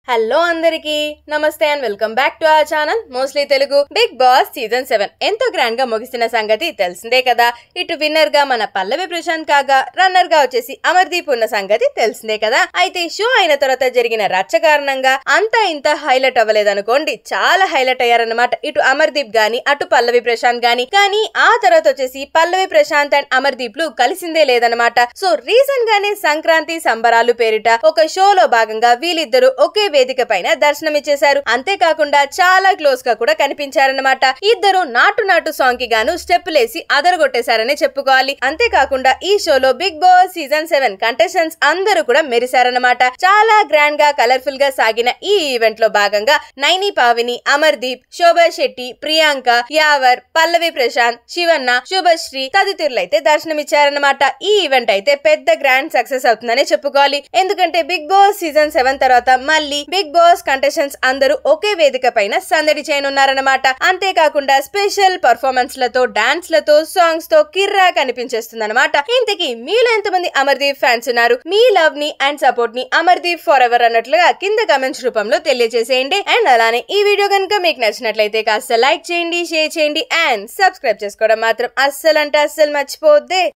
hello అందరికి నమస్తే and welcome back to our channel mostly Telugu Bigg Boss season seven ఎంతో grand గా ముగిసిన సంగతి తెలిసిందే కదా ఇటు విన్నర్ గా మన పల్లవి ప్రశాంత్ కాగా రన్నర్ గా వచ్చేసి అమర్దీప్ ఉన్న సంగతి తెలిసిందే కదా అయితే షో అయిన తర్వాత జరిగిన రచ్చ కారణంగా అంతా ఇంత హైలైట్ అవ్వలేదనుకోండి చాలా హైలైట్ అయ్యారన్నమాట ఇటు అమర్దీప్ గాని అటు పల్లవి ప్రశాంత్ గాని కానీ ఆ తర్వాత వచ్చేసి పల్లవి ప్రశాంత్ అండ్ అమర్దీప్ లు కలిసిందే లేదన్నమాట సో రీసెంట్ గానే సంక్రాంతి సంబరాలు పేరిట ఒక షోలో భాగంగా వీళ్ళిద్దరూ ఒకే వేదిక పైన దర్శనమిచ్చేశారు అంతేకాకుండా చాలా క్లోజ్ గా కూడా కనిపించారన్నమాట ఇద్దరు నాటు నాటు సాంగ్ కి గాను స్టెప్పులేసి అదరగొట్టేశారని చెప్పుకోవాలి అంతేకాకుండా ఈ షోలో Bigg Boss season seven contestants అందరూ కూడా మెరిశారన్నమాట చాలా గ్రాండ్ గా కలర్ఫుల్ గా సాగిన ఈ ఈవెంట్ లో భాగంగా నైని పావిని అమర్దీప్ శోభా శెట్టి ప్రియాంక యావర్ పల్లవి ప్రశాంత్ శివన్న శుభశ్రీ తదితరులైతే దర్శనమిచ్చారన్నమాట ఈ ఈవెంట్ అయితే పెద్ద గ్రాండ్ సక్సెస్ అవుతుందని చెప్పుకోవాలి ఎందుకంటే బిగ్ బాస్ సీజన్ సెవెన్ తర్వాత మళ్ళీ బిగ్ బాస్ కంటెస్టెంట్స్ అందరూ ఒకే వేదిక పైన సందడి చేయనున్నారన్నమాట అంతేకాకుండా స్పెషల్ పర్ఫార్మెన్స్ లతో డాన్స్ లతో సాంగ్స్ తో కిర్రా కనిపించేస్తుంది అనమాట ఇంతకీ మీలో ఎంతమంది అమర్దీప్ ఫ్యాన్స్ ఉన్నారు మీ లవ్ ని అండ్ సపోర్ట్ ని అమర్దీప్ ఫర్ ఎవర్ అన్నట్లుగా కింద కమెంట్స్ రూపంలో తెలియజేసేయండి అండ్ అలానే ఈ వీడియో కనుక మీకు నచ్చినట్లయితే కాస్త లైక్ చేయండి షేర్ చేయండి అండ్ సబ్స్క్రైబ్ చేసుకోవడం మాత్రం అస్సలు అంటే అస్సలు మర్చిపోద్దే